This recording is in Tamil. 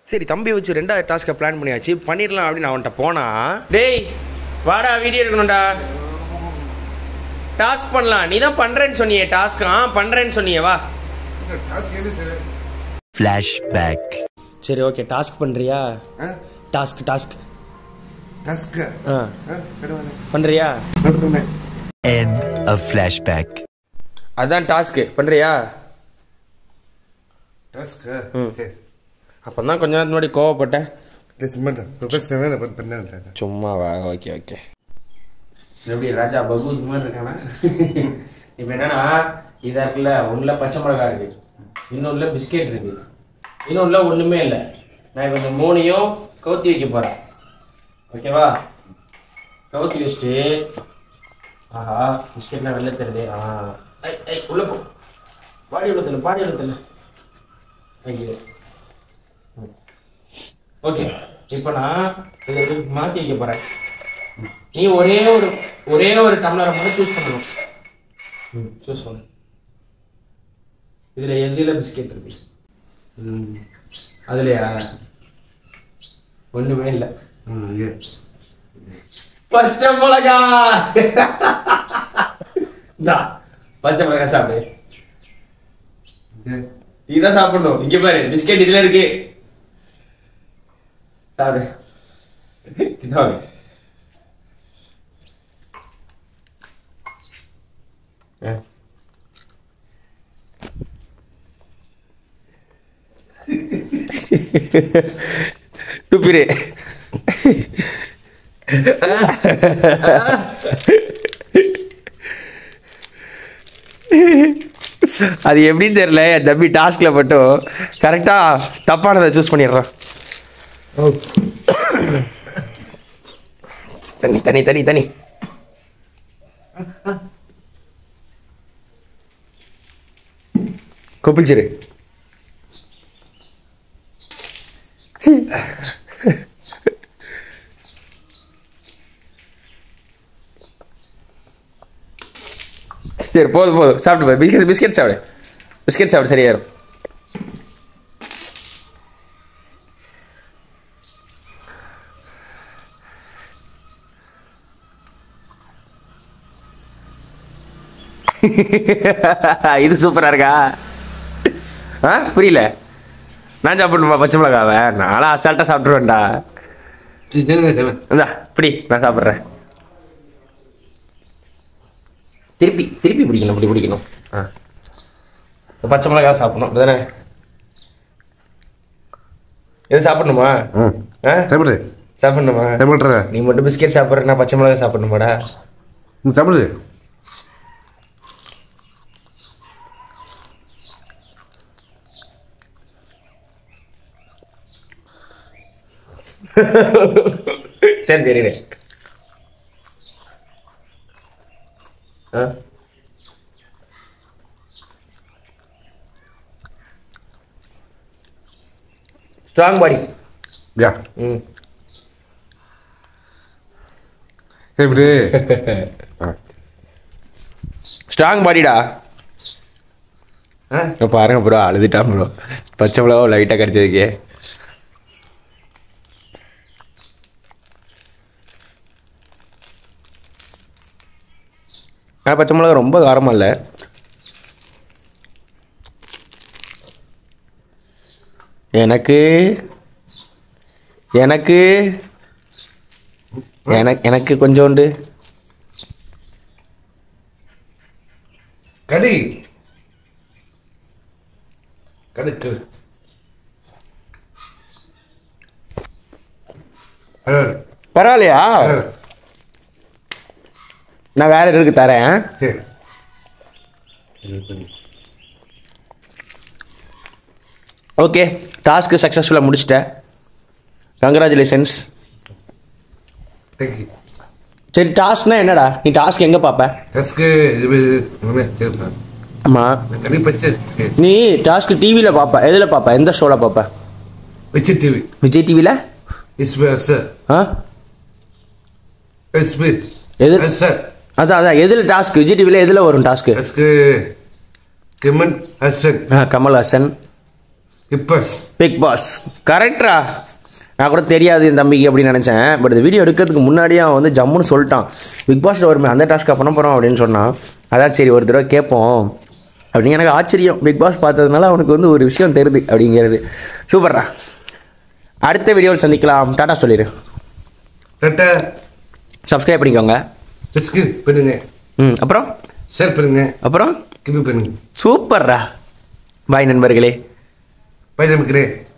சரி தம்பி வச்சு ரெண்டாவது டாஸ்க்கை பிளான் பண்ணியாச்சு பண்ணிடலாம் அப்படின்னு அவன்கிட்ட போனா டேய் வாடா வீடியோ எடுக்கணும்டா டாஸ்க் பண்ணலாம் நீ தான் பண்றேன்னு சொன்னியே டாஸ்க் ஆ பண்றேன்னு சொன்னியே வா Flashback. சரி ஓகே டாஸ்க் பண்றியா டாஸ்க் டாஸ்க் ஆ பண்றியா End of flashback. அதான் டாஸ்க் பண்றியா டாஸ்க்கா ம். சரி அப்பதான் கொஞ்ச நேரத்துக்கு முன்னாடி கோவப்பட்டேன் இல்லை சும்மா தான் ப்ரொஃபஸர் தான் பண்ணேன் சும்மாவா ஓகே ஓகே எப்படி ராஜா பகூத் மாதிரி இருக்கானா இப்போ என்னன்னா இதா இருக்குல்ல ஒன்றுல பச்சை மிளகாய் இருக்கு இன்னொன்றுல பிஸ்கெட் இருக்கு இன்னொன்றுல ஒன்றுமே இல்லை நான் இப்போ இந்த மூணையும் கவுத்தி வைக்க போகிறேன் ஓகேவா கவுத்தி வச்சுட்டு ஆஹா பிஸ்கெட்லாம் வெளில தருது ஆ ஐ ஐ உள்ள போ பாடி உள்ள தள்ளு பாடி உள்ள தள்ளு ஐயோ ஓகே இப்போ நான் இதை மாற்றி வைக்க போகிறேன் நீ ஒரே ஒரு ஒரே ஒரு டம்ளரை மட்டும் சூஸ் பண்ணணும் ம் சூஸ் பண்ணு இதில் எதில் பிஸ்கெட் இருக்கு ம் அதுலையா ஒன்றுமே இல்லை ம் ஏ பச்சை மிளகா இந்தா பச்சை மிளகா சாப்பிடு ஏ நீ தான் சாப்பிடணும் இங்க பாரு பிஸ்கெட் இதுல இருக்கு சாப்பிடு கிட்ட வாங்க ஆ. துப்பிரு அது எப்படின்னு தெரியல என் தம்பி டாஸ்க்ல மட்டும் கரெக்டா தப்பானதை சூஸ் பண்ணிடுறான் தண்ணி தண்ணி தண்ணி தண்ணி கொப்பிச்சிரு சரி போதும் போதும் சாப்பிட்டு பாரு பிஸ்கெட் பிஸ்கெட் சாப்பிடு பிஸ்கெட் சாப்பிடு சரியாயிரும் இது சூப்பரா இருக்கா ஆ புரியல நான் சாப்பிடணுமா பச்சை மிளகாவை நானும் அசால்ட்டா சாப்பிட்ருவேன்டா இது சரிங்க சார் இந்தா இப்படி நான் சாப்பிட்றேன் திருப்பி திருப்பி பிடிக்கணும் இப்படி பிடிக்கணும் ஆ இந்த பச்சை மிளகாய் சாப்பிடணும் தானே இது சாப்பிடணுமா ம் ஆ சாப்பிடு சாப்பிடணுமா சாப்பிட்றேன் நீ மட்டும் பிஸ்கெட் சாப்பிட்ற நான் பச்சை மிளகாய் சாப்பிடணுமாடா ம் சாப்பிடு சரி சரி இரு. ஆ ஸ்ட்ராங் பாடி யா ம் எப்படி ஸ்ட்ராங் பாடிடா ஆ இப்போ பாருங்க ப்ரோ அழுதுட்டான் ப்ரோ பச்சை மிளகா லைட்டாக கடிச்சதுக்கே ஆனால் பச்சை மிளகா ரொம்ப காரமாக இல்லை எனக்கு எனக்கு எனக்கு எனக்கு கொஞ்சோண்டு கடி கடி கடி பரவாயில்ல பரவாயில்லையா பரவாயில்ல. நான் வேற இருக்கு தரேன் சரி ஓகே டாஸ்க்கு சக்ஸஸ்ஃபுல்லாக முடிச்சிட்டேன் கங்க்ராச்சுலேஷன்ஸ் தேங்க்யூ சரி டாஸ்க்னா என்னடா நீ டாஸ்க் எங்கே பார்ப்ப டஸ்க்கு இது இது சரிப்பா ஆமாம் கடி பச்சை நீ டாஸ்க்கு டிவியில் பார்ப்ப எதில் பார்ப்ப எந்த ஷோவில் பார்ப்ப வச்சு டிவி விஜய் டிவியில் எஸ்பி சார் ஆ எஸ்பி எது சார் அதான் அதான் எதில் டாஸ்க் விஜய் டிவியில் எதில் வரும் டாஸ்க்கு டஸ்க்கு கிமன் ஹசன் ஆ கமல்ஹாசன் இப்பஸ் பிக் பாஸ் கரெக்டா நான் கூட தெரியாது என் தம்பிக்கு அப்படின்னு நினச்சேன் பட் இந்த வீடியோ எடுக்கிறதுக்கு முன்னாடியே அவன் வந்து ஜம்முன்னு சொல்லிட்டான் பிக் பாஸில் வருமே அந்த டாஸ்க்காக பண்ண போகிறோம் அப்படின்னு சொன்னான் அதான் சரி ஒரு தடவை கேட்போம் அப்படின்னு எனக்கு ஆச்சரியம் பிக் பாஸ் பார்த்ததுனால அவனுக்கு வந்து ஒரு விஷயம் தெரியுது அப்படிங்கிறது சூப்பர்ரா அடுத்த வீடியோவில் சந்திக்கலாம் டாடா சொல்லிடு டாட்டா சப்ஸ்கிரைப் பண்ணிக்கோங்க சப்ஸ்கிரைப் பண்ணுங்க ம் அப்புறம் ஷேர் பண்ணுங்க அப்புறம் கிபி பண்ணுங்க சூப்பர்ரா பாய் நண்பர்களே பை நமக்கிறேன்